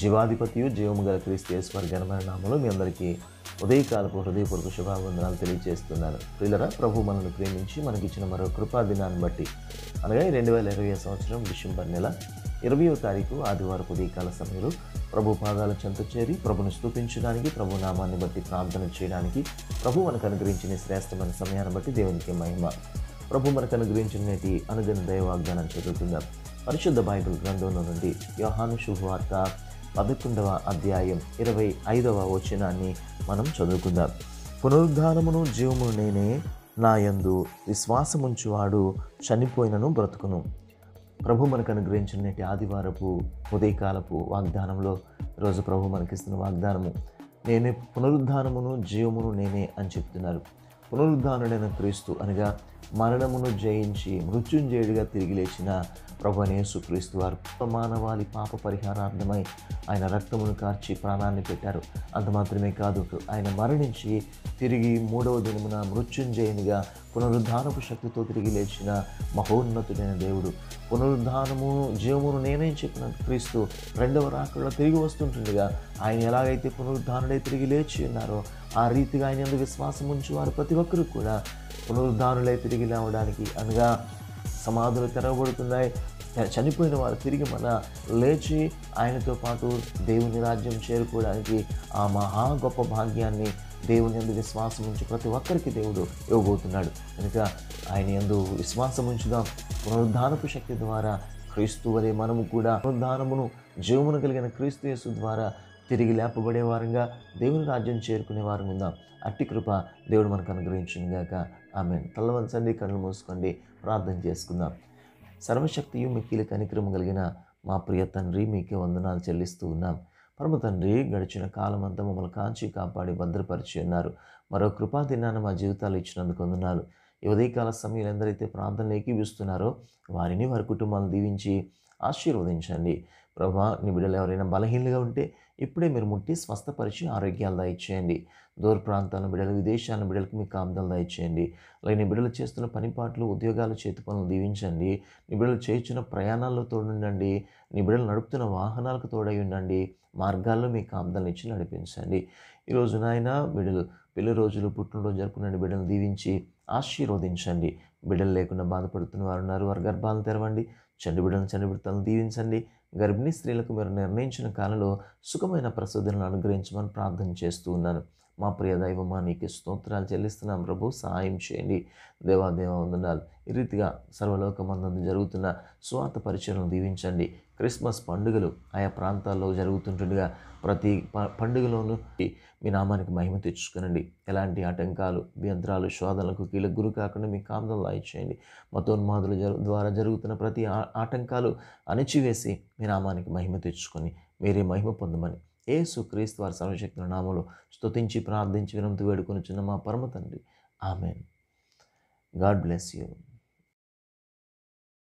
జీవాధిపతియు జీవము గల క్రీస్తు యేసువారి ఘనమైన నామలో మీ అందరికీ ఉదయకాలపు హృదయపూర్వక శుభావందనాలు తెలియజేస్తున్నాను ప్రియులరా ప్రభు మనల్ని ప్రేమించి మనకిచ్చిన మరో కృపా దినాన్ని బట్టి అనగా రెండు వేల ఇరవై సంవత్సరం డిసెంబర్ నెల ఇరవయో తారీఖు ఆదివారం ఉదయకాల సమయంలో ప్రభు పాదాల చెంత చేరి ప్రభును స్తుతించడానికి ప్రభు నామాన్ని బట్టి ప్రార్థన చేయడానికి ప్రభు మనకు అనుగ్రహించిన ఈ శ్రేష్టమైన సమయాన్ని బట్టి దేవునికి మహిమ ప్రభు మనకు అనుగ్రహించిన నేటి అనుదిన దైవ వాగ్దానం చదువుకుందాం పరిశుద్ధ బైబిల్ గ్రంథంలో నుండి యోహాను శుభవార్త పదకొండవ అధ్యాయం ఇరవై ఐదవ వచనాన్ని మనం చదువుకుందాం పునరుద్ధానమును జీవమును నేనే నా యందు విశ్వాసముంచువాడు చనిపోయినను బ్రతుకును ప్రభు మనకు అనుగ్రహించిన నేటి ఆదివారపు ఉదయకాలపు వాగ్దానంలో ఈరోజు ప్రభు మనకిస్తున్న వాగ్దానము నేనే పునరుద్ధానమును జీవమును నేనే అని చెప్తున్నారు పునరుద్ధానుడైన క్రీస్తు అనగా మరణమును జయించి మృత్యుంజయుడిగా తిరిగి లేచిన ప్రభు అనేసు క్రీస్తు వారు మానవాళి పాప పరిహారార్థమై ఆయన రక్తమును కార్చి ప్రాణాన్ని పెట్టారు అంత మాత్రమే కాదు ఆయన మరణించి తిరిగి మూడవ దినమున మృత్యుంజయునిగా పునరుద్ధానపు శక్తితో తిరిగి లేచిన మహోన్నతుడైన దేవుడు పునరుద్ధానము జీవమును నేనే చెప్పిన క్రీస్తు రెండవ రాకడలో తిరిగి వస్తుంటుండగా ఆయన ఎలాగైతే పునరుద్ధానుడై తిరిగి లేచి ఉన్నారో ఆ రీతిగా ఆయన ఎందుకు విశ్వాసం ఉంచి వారు ప్రతి ఒక్కరు కూడా పునరుద్ధానులై తిరిగి లేవడానికి అనగా సమాధులు తెరవబడుతున్నాయి చనిపోయిన వారు తిరిగి మన లేచి ఆయనతో పాటు దేవుని రాజ్యం చేరుకోవడానికి ఆ మహా గొప్ప భాగ్యాన్ని దేవుని ఎందు విశ్వాసం ఉంచి ప్రతి ఒక్కరికి దేవుడు ఇవ్వబోతున్నాడు కనుక ఆయన ఎందు విశ్వాసం ఉంచుదాం పునరుద్ధానపు శక్తి ద్వారా క్రీస్తు వలె మనము కూడా పునరుద్ధానమును జీవమును కలిగిన క్రీస్తు యేసు ద్వారా తిరిగి లేపబడే వారంగా దేవుని రాజ్యం చేరుకునే వారం ఉందాం అట్టి కృప దేవుడు మనకు అనుగ్రహించింది గాక ఆమె తల్లవంచండి కళ్ళు మూసుకోండి ప్రార్థన చేసుకుందాం సర్వశక్తియు మిక్కిలి కనిక్రమ కలిగిన మా ప్రియ తండ్రి మీకే వందనాలు చెల్లిస్తూ ఉన్నాం పరమ తండ్రి గడిచిన కాలం అంతా మమ్మల్ని కాంచి కాపాడి భద్రపరిచి ఉన్నారు మరో కృపా దినాన్ని మా జీవితాలు ఇచ్చినందుకు వందనాలు ఈ ఉదయకాల సమయంలో ఎందరైతే ప్రార్థనలు ఏకీవిస్తున్నారో వారిని వారి కుటుంబాలను దీవించి ఆశీర్వదించండి ప్రభా నీ బిడ్డలు ఎవరైనా బలహీనలుగా ఉంటే ఇప్పుడే మీరు ముట్టి స్వస్థపరిచి ఆరోగ్యాలు దయచేయండి దూర ప్రాంతాల బిడ్డలు విదేశాల బిడ్డలకు మీ కాపుదలు దయచేయండి అలాగే నీ బిడ్డలు చేస్తున్న పనిపాట్లు ఉద్యోగాలు చేతి పనులు దీవించండి నీ బిడ్డలు చేయించిన ప్రయాణాల్లో తోడుండండి నీ బిడ్డలు నడుపుతున్న వాహనాలకు తోడై ఉండండి మార్గాల్లో మీ కాపుదలను ఇచ్చి నడిపించండి ఈరోజు నాయన బిడ్డలు పెళ్లి రోజులు పుట్టినరోజు జరుపుకున్న బిడ్డలు దీవించి ఆశీర్వదించండి బిడ్డలు లేకుండా బాధపడుతున్న వారు ఉన్నారు వారి గర్భాలను తెరవండి చండి బిడ్డలను చండి బిడ్డలను దీవించండి గర్భిణీ స్త్రీలకు మీరు నిర్ణయించిన కాలంలో సుఖమైన ప్రసూదనను అనుగ్రహించమని ప్రార్థన చేస్తూ ఉన్నాను మా ప్రియ దైవమా నీకు స్తోత్రాలు చెల్లిస్తున్నాం ప్రభు సహాయం చేయండి దేవాదేవ వందనాలు ఈ రీతిగా సర్వలోకమందు జరుగుతున్న స్వార్థ పరిచయను దీవించండి క్రిస్మస్ పండుగలు ఆయా ప్రాంతాల్లో జరుగుతుంటుండగా ప్రతి ప- పండుగలోనూ మీ నామానికి మహిమ తెచ్చుకునండి ఎలాంటి ఆటంకాలు అభ్యంతరాలు శోధనలకు కీలకు గురి కాకుండా మీ కామదలు లాయిచేయండి మతోన్మాదుల జరు ద్వారా జరుగుతున్న ప్రతి ఆ- ఆటంకాలు అణిచివేసి మీ నామానికి మహిమ తెచ్చుకొని మీరే మహిమ పొందమని ఏసు క్రీస్తు వారి సర్వశక్తుల నామంలో స్తుతించి ప్రార్థించి వినంతు వేడుకొని చిన్న మా పరమ తండ్రి ఆమెన్ గాడ్ బ్లెస్ యూ